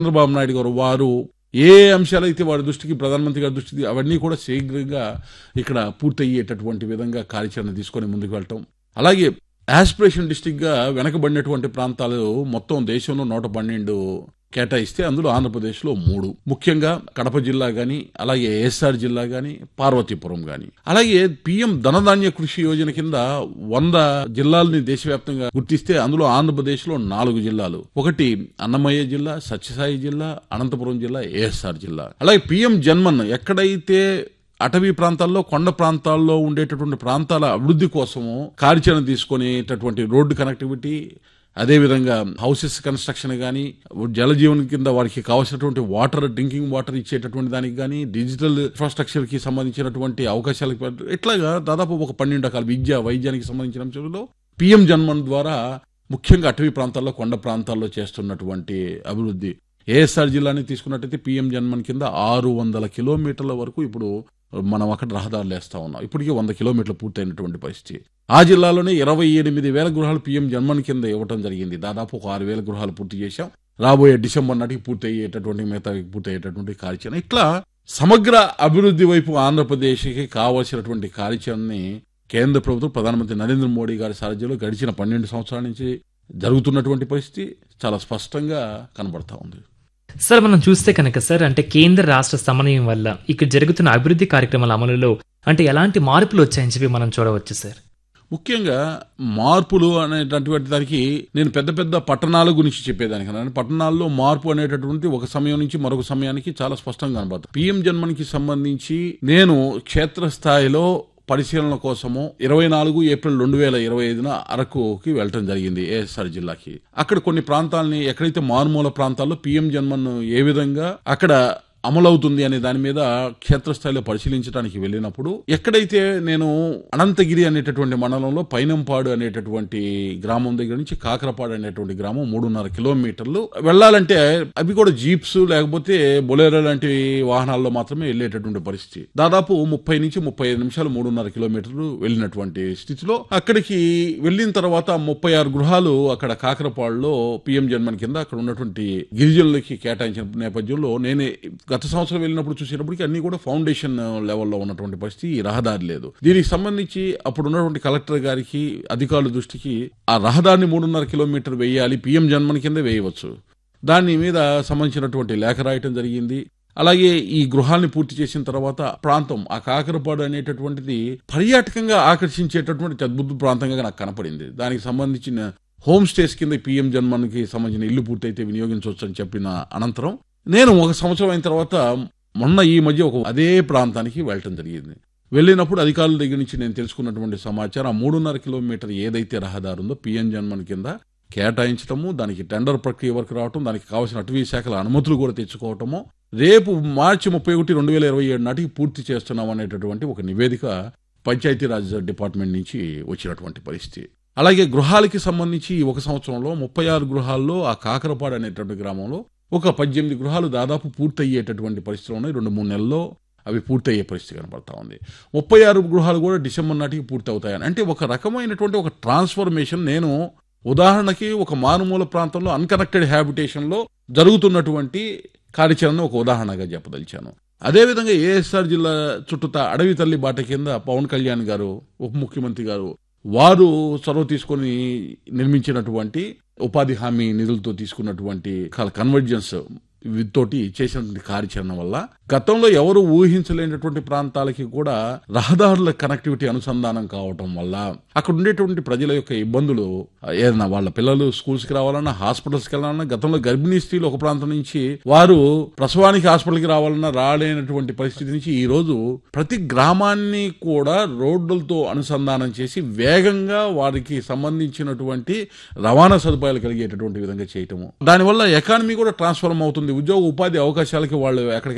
చంద్రబాబు నాయుడు గారు వారు ఏ అంశాలైతే వారి దృష్టికి ప్రధానమంత్రి గారి దృష్టికి అవన్నీ కూడా శీఘ్రంగా ఇక్కడ పూర్తయ్యేటటువంటి విధంగా కార్యాచరణ తీసుకొని ముందుకు వెళ్ళటం అలాగే ఆస్పిరేషన్ డిస్టిక్ గా వెనకబడినటువంటి ప్రాంతాలు మొత్తం దేశంలో నూట పన్నెండు కేటాయిస్తే అందులో ఆంధ్రప్రదేశ్లో మూడు ముఖ్యంగా కడప జిల్లా గాని అలాగే ఏఎస్ఆర్ జిల్లా గాని పార్వతీపురం గాని అలాగే పిఎం ధనధాన్య కృషి యోజన కింద వంద జిల్లాలని దేశవ్యాప్తంగా గుర్తిస్తే అందులో ఆంధ్రప్రదేశ్లో నాలుగు జిల్లాలు ఒకటి అన్నమయ్య జిల్లా సత్యసాయి జిల్లా అనంతపురం జిల్లా ఏఎస్ఆర్ జిల్లా అలాగే పిఎం జన్మన్ ఎక్కడైతే అటవీ ప్రాంతాల్లో కొండ ప్రాంతాల్లో ఉండేటటువంటి ప్రాంతాల అభివృద్ధి కోసము కార్యాచరణ తీసుకునేటటువంటి రోడ్డు కనెక్టివిటీ అదేవిధంగా హౌసెస్ కన్స్ట్రక్షన్ కానీ జలజీవన్ కింద వారికి కావాల్సినటువంటి వాటర్ డ్రింకింగ్ వాటర్ ఇచ్చేటటువంటి దానికి కానీ డిజిటల్ ఇన్ఫ్రాస్ట్రక్చర్ కి సంబంధించినటువంటి అవకాశాలకు ఇట్లాగా దాదాపు ఒక పన్నెండు రకాల విద్య వైద్యానికి సంబంధించిన అంశాలలో పిఎం జన్మన్ ద్వారా ముఖ్యంగా అటవీ ప్రాంతాల్లో కొండ ప్రాంతాల్లో చేస్తున్నటువంటి అభివృద్ధి ఏఎస్ఆర్ జిల్లాని తీసుకున్నట్టయితే పిఎం జన్మన్ కింద ఆరు వందల కిలోమీటర్ల వరకు ఇప్పుడు మనం అక్కడ రహదారులు వేస్తా ఉన్నాం ఇప్పటికీ వంద కిలోమీటర్లు పూర్తయినటువంటి పరిస్థితి ఆ జిల్లాలోనే ఇరవై ఎనిమిది వేల గృహాలు పిఎం జన్మన్ కింద ఇవ్వడం జరిగింది దాదాపు ఒక ఆరు వేల గృహాలు పూర్తి చేశాం రాబోయే డిసెంబర్ నాటికి పూర్తి అయ్యేటటువంటి మిగతా పూర్తి అయ్యేటటువంటి కార్యాచరణ ఇట్లా సమగ్ర అభివృద్ధి వైపు ఆంధ్రప్రదేశ్కి కావాల్సినటువంటి కార్యాచరణని కేంద్ర ప్రభుత్వం ప్రధానమంత్రి నరేంద్ర మోడీ గారి సారథ్యంలో గడిచిన పన్నెండు సంవత్సరాల నుంచి జరుగుతున్నటువంటి పరిస్థితి చాలా స్పష్టంగా కనబడతా ఉంది సార్ మనం చూస్తే కనుక సార్ అంటే కేంద్ర రాష్ట్ర సమన్వయం వల్ల ఇక్కడ జరుగుతున్న అభివృద్ధి కార్యక్రమాల అమలులో అంటే ఎలాంటి మార్పులు వచ్చాయని చెప్పి మనం చూడవచ్చు సార్ ముఖ్యంగా మార్పులు అనేటటువంటి దానికి నేను పెద్ద పెద్ద పట్టణాల గురించి చెప్పేదానికన్నా పట్టణాల్లో మార్పు అనేటటువంటి ఒక సమయం నుంచి మరొక సమయానికి చాలా స్పష్టంగా కనబడుతుంది పిఎం జన్మన్కి సంబంధించి నేను క్షేత్రస్థాయిలో పరిశీలన కోసము ఇరవై నాలుగు ఏప్రిల్ రెండు వేల ఇరవై ఐదున అరకుకి వెళ్ళటం జరిగింది ఏఎస్ఆర్ జిల్లాకి అక్కడ కొన్ని ప్రాంతాలని ఎక్కడైతే మారుమూల ప్రాంతాల్లో పిఎం జన్మన్ ఏ విధంగా అక్కడ అమలవుతుంది అనే దాని మీద క్షేత్రస్థాయిలో పరిశీలించడానికి వెళ్ళినప్పుడు ఎక్కడైతే నేను అనంతగిరి అనేటటువంటి మండలంలో పైనంపాడు అనేటటువంటి గ్రామం దగ్గర నుంచి కాకరపాడు అనేటువంటి గ్రామం మూడున్నర కిలోమీటర్లు వెళ్ళాలంటే అవి కూడా జీప్స్ లేకపోతే బొలేరో లాంటి వాహనాల్లో మాత్రమే వెళ్ళేటటువంటి పరిస్థితి దాదాపు ముప్పై నుంచి ముప్పై ఐదు నిమిషాలు మూడున్నర కిలోమీటర్లు వెళ్ళినటువంటి స్థితిలో అక్కడికి వెళ్ళిన తర్వాత ముప్పై ఆరు గృహాలు అక్కడ కాకరపాడులో పిఎం జన్మన్ కింద అక్కడ ఉన్నటువంటి గిరిజనులకి కేటాయించిన నేపథ్యంలో నేనే గత సంవత్సరం వెళ్ళినప్పుడు చూసేటప్పటికి అన్ని కూడా ఫౌండేషన్ లెవెల్లో ఉన్నటువంటి పరిస్థితి ఈ రహదారి లేదు దీనికి సంబంధించి అప్పుడు ఉన్నటువంటి కలెక్టర్ గారికి అధికారుల దృష్టికి ఆ రహదారిని మూడున్నర కిలోమీటర్ వేయాలి పిఎం జన్మన్ కింద వేయవచ్చు దాని మీద సంబంధించినటువంటి లేఖ రాయటం జరిగింది అలాగే ఈ గృహాల్ని పూర్తి చేసిన తర్వాత ప్రాంతం ఆ కాకరపాడు అనేటటువంటిది పర్యాటకంగా ఆకర్షించేటటువంటి అద్భుత ప్రాంతంగా నాకు కనపడింది దానికి సంబంధించిన హోమ్ స్టేస్ కింద పిఎం జన్మన్కి సంబంధించిన ఇల్లు పూర్తయితే వినియోగించవచ్చు అని చెప్పిన అనంతరం నేను ఒక సంవత్సరం అయిన తర్వాత మొన్న ఈ మధ్య ఒక అదే ప్రాంతానికి వెళ్ళటం జరిగింది వెళ్ళినప్పుడు అధికారుల దగ్గర నుంచి నేను తెలుసుకున్నటువంటి సమాచారం ఆ మూడున్నర కిలోమీటర్ ఏదైతే రహదారి ఉందో పిఎం జన్మన్ కింద కేటాయించడము దానికి టెండర్ ప్రక్రియ వరకు రావటం దానికి కావాల్సిన అటవీ శాఖల అనుమతులు కూడా తెచ్చుకోవటము రేపు మార్చి ముప్పై ఒకటి రెండు వేల ఇరవై ఏడు నాటికి పూర్తి చేస్తున్నాం అనేటటువంటి ఒక నివేదిక పంచాయతీరాజ్ డిపార్ట్మెంట్ నుంచి వచ్చినటువంటి పరిస్థితి అలాగే గృహాలకి సంబంధించి ఈ ఒక సంవత్సరంలో ముప్పై ఆరు గృహాల్లో ఆ కాకరపాడు అనేటువంటి గ్రామంలో ఒక పద్దెనిమిది గృహాలు దాదాపు పూర్తయ్యేటటువంటి పరిస్థితులు ఉన్నాయి రెండు మూడు నెలల్లో అవి పూర్తయ్యే పరిస్థితి కనబడతా ఉంది ముప్పై ఆరు గృహాలు కూడా డిసెంబర్ నాటికి పూర్తి అవుతాయని అంటే ఒక రకమైనటువంటి ఒక ట్రాన్స్ఫర్మేషన్ నేను ఉదాహరణకి ఒక మారుమూల ప్రాంతంలో అన్కనెక్టెడ్ హ్యాబిటేషన్లో జరుగుతున్నటువంటి కార్యాచరణ ఒక ఉదాహరణగా చెప్పదలిచాను అదేవిధంగా ఏఎస్ఆర్ జిల్లా చుట్టూత అడవి తల్లి బాట కింద పవన్ కళ్యాణ్ గారు ఉప ముఖ్యమంత్రి గారు వారు చొరవ తీసుకొని నిర్మించినటువంటి ఉపాధి హామీ నిధులతో తీసుకున్నటువంటి కన్వర్జెన్స్ తోటి చేసినటువంటి కార్యాచరణ వల్ల గతంలో ఎవరు ఊహించలేనటువంటి ప్రాంతాలకి కూడా రహదారుల కనెక్టివిటీ అనుసంధానం కావటం వల్ల అక్కడ ఉండేటువంటి ప్రజల యొక్క ఇబ్బందులు ఏదైనా వాళ్ళ పిల్లలు స్కూల్స్ కి రావాలన్నా హాస్పిటల్స్ కి వెళ్ళాలన్నా గతంలో గర్భిణీ స్త్రీలు ఒక ప్రాంతం నుంచి వారు ప్రసవానికి హాస్పిటల్కి రావాలన్నా రాలేనటువంటి పరిస్థితి నుంచి ఈ రోజు ప్రతి గ్రామాన్ని కూడా రోడ్లతో అనుసంధానం చేసి వేగంగా వారికి సంబంధించినటువంటి రవాణా సదుపాయాలు కలిగేటటువంటి విధంగా చేయటము దానివల్ల ఎకానమీ కూడా ట్రాన్స్ఫార్మ్ అవుతుంది ఉద్యోగ ఉపాధి అవకాశాలకి వాళ్ళు ఎక్కడికైనా బయట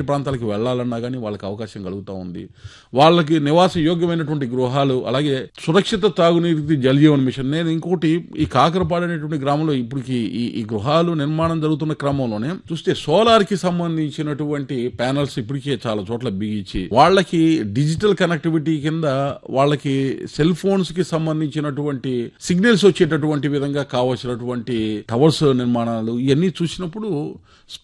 ప్రాంతాలకు వెళ్ళాలన్నా కానీ వాళ్ళకి అవకాశం కలుగుతూ ఉంది వాళ్ళకి నివాస యోగ్యమైనటువంటి గృహాలు అలాగే సురక్షిత తాగునీటి జలజీవన్ మిషన్ నేను ఇంకోటి ఈ కాకరపాడు అనేటువంటి గ్రామంలో ఇప్పటికి ఈ ఈ గృహాలు నిర్మాణం జరుగుతున్న క్రమంలోనే చూస్తే సోలార్ కి సంబంధించినటువంటి ప్యానల్స్ ఇప్పటికే చాలా చోట్ల బిగించి వాళ్ళకి డిజిటల్ కనెక్టివిటీ కింద వాళ్ళకి సెల్ ఫోన్స్ కి సంబంధించినటువంటి సిగ్నల్స్ వచ్చేటటువంటి విధంగా కావాల్సినటువంటి టవర్స్ నిర్మాణాలు ఇవన్నీ చూసినప్పుడు